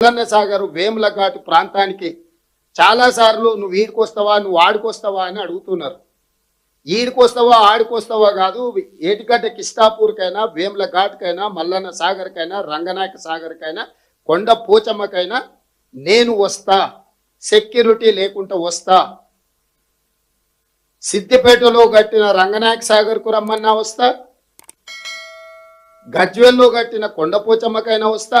మల్లన్న సాగర్ వేముల ఘాటు ప్రాంతానికి చాలా సార్లు నువ్వు ఈడికొస్తావా నువ్వు ఆడికొస్తావా అని అడుగుతున్నారు ఈడికొస్తావా ఆడికొస్తావా కాదు ఏటిగడ్డ కిష్టాపూర్కైనా వేముల ఘాట్కైనా మల్లన్న సాగర్కైనా రంగనాయక సాగర్కైనా కొండ పోచమ్మకైనా నేను వస్తా సెక్యూరిటీ లేకుండా వస్తా సిద్దిపేటలో కట్టిన రంగనాయక సాగర్కు రమ్మన్నా వస్తా గజ్వెల్లో కట్టిన కొండపోచమ్మకైనా వస్తా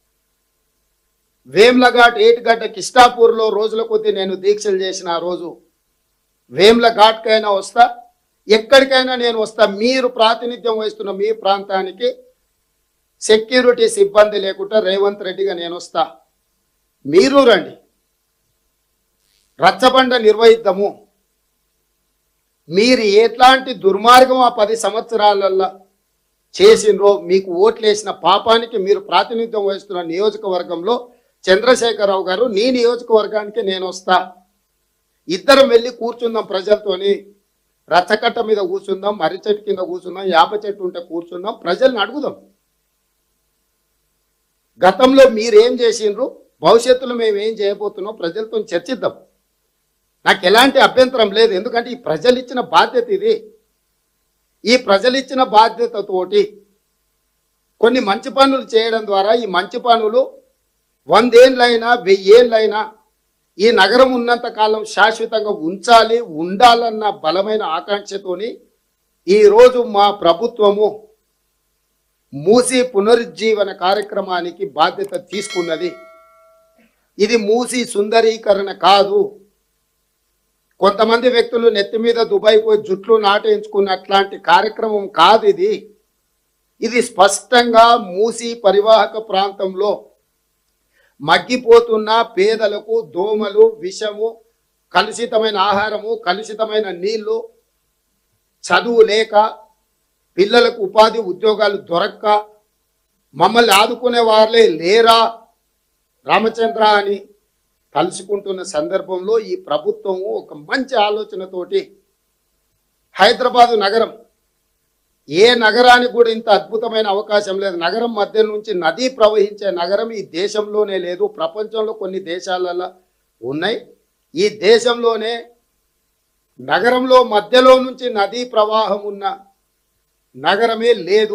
వేమ్లఘాట్ ఏటిగడ్డ కిష్టాపూర్లో రోజుల కొద్దీ నేను దీక్షలు చేసిన ఆ రోజు వేమ్ల ఘాట్కైనా వస్తా ఎక్కడికైనా నేను వస్తా మీరు ప్రాతినిధ్యం వహిస్తున్న మీ ప్రాంతానికి సెక్యూరిటీ సిబ్బంది లేకుండా రేవంత్ రెడ్డిగా నేను వస్తా మీరు రండి రచ్చబండ నిర్వహిద్దాము మీరు ఎట్లాంటి దుర్మార్గం ఆ పది సంవత్సరాలలో చేసిండ్రో మీకు ఓట్లేసిన పాపానికి మీరు ప్రాతినిధ్యం వహిస్తున్న నియోజకవర్గంలో చంద్రశేఖరరావు గారు నీ నియోజకవర్గానికి నేను వస్తా ఇద్దరం వెళ్ళి కూర్చుందాం ప్రజలతోని రచ్చకట్ట మీద కూర్చుందాం మర్రి చెట్టు కింద కూర్చుందాం యాప చెట్టు ఉంటే కూర్చుందాం ప్రజల్ని అడుగుదాం గతంలో మీరేం చేసిండ్రు భవిష్యత్తులో మేము ఏం చేయబోతున్నాం ప్రజలతో చర్చిద్దాం నాకు ఎలాంటి అభ్యంతరం లేదు ఎందుకంటే ఈ ప్రజలు ఇచ్చిన బాధ్యత ఇది ఈ ప్రజలు ఇచ్చిన బాధ్యతతోటి కొన్ని మంచి పనులు చేయడం ద్వారా ఈ మంచి పనులు వందేళ్ళైనా వెయ్యేళ్ళైనా ఈ నగరం ఉన్నంత కాలం శాశ్వతంగా ఉంచాలి ఉండాలన్న బలమైన ఆకాంక్షతోని ఈరోజు మా ప్రభుత్వము మూసి పునరుజ్జీవన కార్యక్రమానికి బాధ్యత తీసుకున్నది ఇది మూసి సుందరీకరణ కాదు కొంతమంది వ్యక్తులు నెత్తి మీద దుబాయ్ పోయి జుట్లు నాటేయించుకున్న అట్లాంటి కార్యక్రమం కాదు ఇది ఇది స్పష్టంగా మూసి పరివాహక ప్రాంతంలో మగ్గిపోతున్న పేదలకు దోమలు విషము కలుషితమైన ఆహారము కలుషితమైన నీళ్లు చదువు లేక పిల్లలకు ఉపాధి ఉద్యోగాలు దొరక్క మమ్మల్ని ఆదుకునే వాళ్ళే లేరా రామచంద్ర అని కలుసుకుంటున్న సందర్భంలో ఈ ప్రభుత్వము ఒక మంచి ఆలోచనతోటి హైదరాబాదు నగరం ఏ నగరానికి కూడా ఇంత అద్భుతమైన అవకాశం లేదు నగరం మధ్య నుంచి నది ప్రవహించే నగరం ఈ దేశంలోనే లేదు ప్రపంచంలో కొన్ని దేశాలలో ఉన్నాయి ఈ దేశంలోనే నగరంలో మధ్యలో నుంచి నదీ ప్రవాహం ఉన్న నగరమే లేదు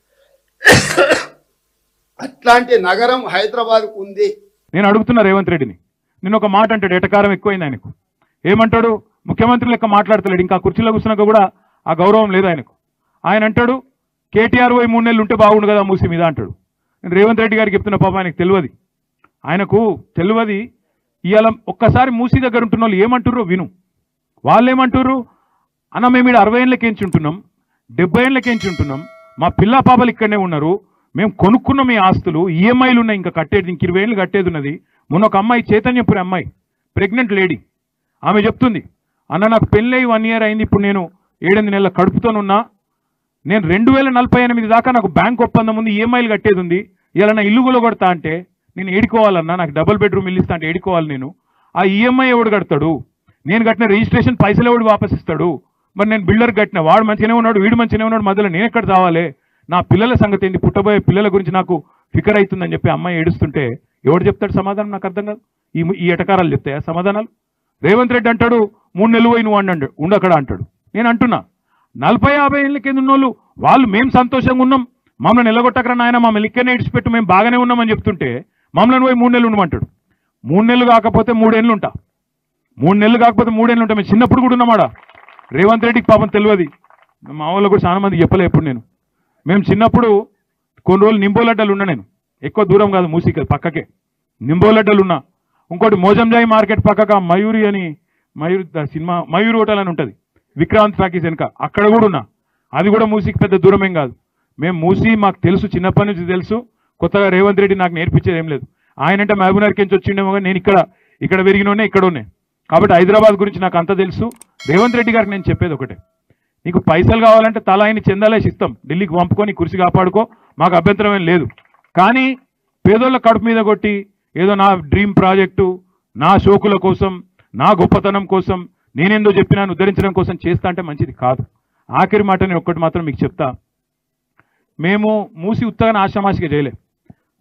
అట్లాంటి నగరం హైదరాబాద్కు ఉంది నేను అడుగుతున్నా రేవంత్ రెడ్డిని నేను ఒక మాట అంటాడు ఎటకారం ఎక్కువైంది ఆయనకు ఏమంటాడు ముఖ్యమంత్రి లెక్క మాట్లాడతలేడు ఇంకా కుర్చీలో కూర్చున్నాక కూడా ఆ గౌరవం లేదు ఆయనకు ఆయన అంటాడు కేటీఆర్ పోయి మూడు నెలలు ఉంటే బాగుండు కదా మూసి మీద అంటాడు నేను రేవంత్ రెడ్డి గారికి చెప్తున్న పాప ఆయనకు తెలియదు ఆయనకు తెలియదు ఇవాళ ఒక్కసారి మూసి దగ్గర ఉంటున్న వాళ్ళు ఏమంటుర్రో విను వాళ్ళు ఏమంటుర్రు అన్న మేము ఇక్కడ అరవై ఏళ్ళకేంచి ఉంటున్నాం డెబ్బై ఏళ్ళకేంచి ఉంటున్నాం మా పిల్ల పాపలు ఇక్కడనే ఉన్నారు మేము కొనుక్కున్నాం ఈ ఆస్తులు ఈఎంఐలు ఉన్నాయి ఇంకా కట్టేది ఇంక ఇరవై ఏళ్ళు కట్టేది ఉన్నది మొన్న ఒక అమ్మాయి చైతన్యపురి అమ్మాయి ప్రెగ్నెంట్ లేడీ ఆమె చెప్తుంది అన్న నాకు పెళ్ళై వన్ ఇయర్ అయింది ఇప్పుడు నేను ఏడెనిమిది నెలల కడుపుతోనున్నా నేను రెండు వేల నలభై ఎనిమిది దాకా నాకు బ్యాంక్ ఒప్పందం ఉంది ఈఎంఐలు కట్టేది ఉంది ఇలా నా ఇల్లు కూడా కొడతా అంటే నేను ఏడుకోవాలన్నా నాకు డబుల్ బెడ్రూమ్ ఇల్లు ఇస్తా అంటే ఏడుకోవాలి నేను ఆ ఈఎంఐ ఎవడు కడతాడు నేను కట్టిన రిజిస్ట్రేషన్ పైసలు ఎవడు వాపస్ ఇస్తాడు మరి నేను బిల్డర్ కట్టిన వాడు మంచిగానే ఉన్నాడు వీడు మంచిగానే ఉన్నాడు మధ్యలో నేను ఎక్కడ రావాలి నా పిల్లల సంగతి ఏంది పుట్టబోయే పిల్లల గురించి నాకు ఫికర్ అవుతుందని చెప్పి అమ్మాయి ఏడుస్తుంటే ఎవడు చెప్తాడు సమాధానం నాకు అర్థం కాదు ఈ ఈ ఎటకారాలు చెప్తాయా సమాధానాలు రేవంత్ రెడ్డి అంటాడు మూడు నెలలు పోయి నువ్వు అండు ఉండక్కడ అంటాడు నేను అంటున్నా నలభై యాభై ఏళ్ళ కింద ఉన్నోళ్ళు వాళ్ళు మేము సంతోషంగా ఉన్నాం మమ్మల్ని నిలగొట్టకరా నాయన మమ్మల్ని ఇక్కడనే ఇడిచిపెట్టు మేము బాగానే ఉన్నామని చెప్తుంటే మమ్మల్ని పోయి మూడు నెలలు ఉండమంటాడు మూడు నెలలు కాకపోతే మూడేళ్ళు ఉంటా మూడు నెలలు కాకపోతే మూడేళ్ళు ఉంటాం మేము చిన్నప్పుడు కూడా ఉన్నామాడా రేవంత్ రెడ్డికి పాపం తెలియదు మా వాళ్ళు కూడా చాలా మంది చెప్పలే ఎప్పుడు నేను మేము చిన్నప్పుడు కొన్ని రోజులు నింబోలడ్డలు ఉన్నా నేను ఎక్కువ దూరం కాదు మూసిక పక్కకే నింబోలడ్డలు ఉన్నా ఇంకోటి మోజంజాయి మార్కెట్ పక్కక మయూరి అని మయూరి ద- సినిమా మయూరి హోటల్ అని ఉంటుంది విక్రాంత్ ఫ్యాకీస్ వెనక అక్కడ కూడా ఉన్నా అది కూడా మూసికి పెద్ద దూరమేం కాదు మేము మూసి మాకు తెలుసు చిన్నప్పటి నుంచి తెలుసు కొత్తగా రేవంత్ రెడ్డి నాకు నేర్పించేది ఏం లేదు ఆయన అంటే మహబూబ్నగర్ నుంచి వచ్చిండేమో కానీ నేను ఇక్కడ ఇక్కడ పెరిగినోనే ఇక్కడ ఉన్నాయి కాబట్టి హైదరాబాద్ గురించి నాకు అంత తెలుసు రేవంత్ రెడ్డి గారికి నేను చెప్పేది ఒకటే నీకు పైసలు కావాలంటే తల ఆయన చెందాలేసి ఇస్తాం ఢిల్లీకి పంపుకొని కుర్చీ కాపాడుకో మాకు అభ్యంతరం ఏం లేదు కానీ పేదోళ్ళ కడుపు మీద కొట్టి ఏదో నా డ్రీమ్ ప్రాజెక్టు నా షోకుల కోసం నా గొప్పతనం కోసం నేనేందో చెప్పినాను ఉద్ధరించడం కోసం చేస్తా అంటే మంచిది కాదు ఆఖరి మాట నేను ఒక్కటి మాత్రం మీకు చెప్తా మేము మూసి ఉత్తగానే ఆషామాషిగా చేయలే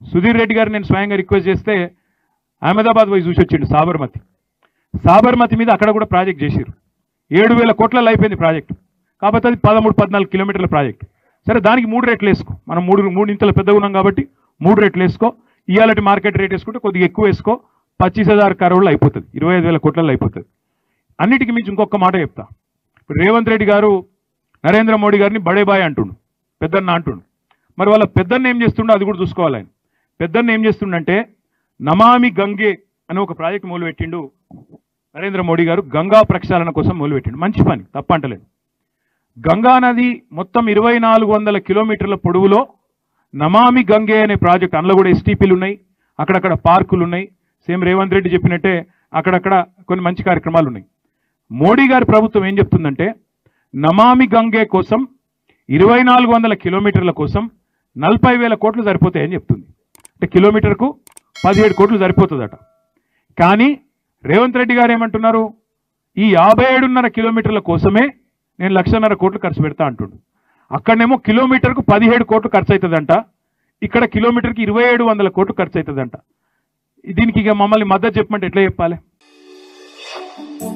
సుధీర్ రెడ్డి గారు నేను స్వయంగా రిక్వెస్ట్ చేస్తే అహ్మదాబాద్ పోయి చూసి వచ్చిండు సాబర్మతి సాబర్మతి మీద అక్కడ కూడా ప్రాజెక్ట్ చేసిరు ఏడు వేల కోట్లలో అయిపోయింది ప్రాజెక్ట్ కాకపోతే అది పదమూడు పద్నాలుగు కిలోమీటర్ల ప్రాజెక్ట్ సరే దానికి మూడు రేట్లు వేసుకో మనం మూడు మూడు ఇంతల పెద్దగా ఉన్నాం కాబట్టి మూడు రేట్లు వేసుకో ఇవాళటి మార్కెట్ రేట్ వేసుకుంటే కొద్దిగా ఎక్కువ వేసుకో పచ్చీస్ హజార్ కరోడ్లు అయిపోతుంది ఇరవై ఐదు వేల కోట్లలో అయిపోతుంది అన్నిటికీ మించి ఇంకొక మాట చెప్తా ఇప్పుడు రేవంత్ రెడ్డి గారు నరేంద్ర మోడీ గారిని బడే బాయ్ అంటుండు పెద్దన్న అంటుండు మరి వాళ్ళ పెద్దన్న ఏం చేస్తుండో అది కూడా చూసుకోవాలి ఆయన పెద్దన్న ఏం చేస్తుండంటే నమామి గంగే అనే ఒక ప్రాజెక్ట్ మొదలుపెట్టిండు నరేంద్ర మోడీ గారు గంగా ప్రక్షాళన కోసం మొదలుపెట్టిండు మంచి పని తప్పంటలేదు గంగా నది మొత్తం ఇరవై నాలుగు వందల కిలోమీటర్ల పొడవులో నమామి గంగే అనే ప్రాజెక్ట్ అందులో కూడా ఎస్టీపీలు ఉన్నాయి అక్కడక్కడ పార్కులు ఉన్నాయి సేమ్ రేవంత్ రెడ్డి చెప్పినట్టే అక్కడక్కడ కొన్ని మంచి కార్యక్రమాలు ఉన్నాయి మోడీ గారి ప్రభుత్వం ఏం చెప్తుందంటే నమామి గంగే కోసం ఇరవై నాలుగు వందల కిలోమీటర్ల కోసం నలభై వేల కోట్లు సరిపోతాయని చెప్తుంది అంటే కిలోమీటర్కు పదిహేడు కోట్లు సరిపోతుందట కానీ రేవంత్ రెడ్డి గారు ఏమంటున్నారు ఈ యాభై ఏడున్నర కిలోమీటర్ల కోసమే నేను లక్షన్నర కోట్లు ఖర్చు పెడతా అంటుండు అక్కడనేమో కిలోమీటర్కు పదిహేడు కోట్లు ఖర్చు అవుతుందంట ఇక్కడ కిలోమీటర్కి ఇరవై ఏడు వందల కోట్లు ఖర్చు అవుతుందంట దీనికి ఇక మమ్మల్ని మద్దతు చెప్పమంటే ఎట్లా చెప్పాలి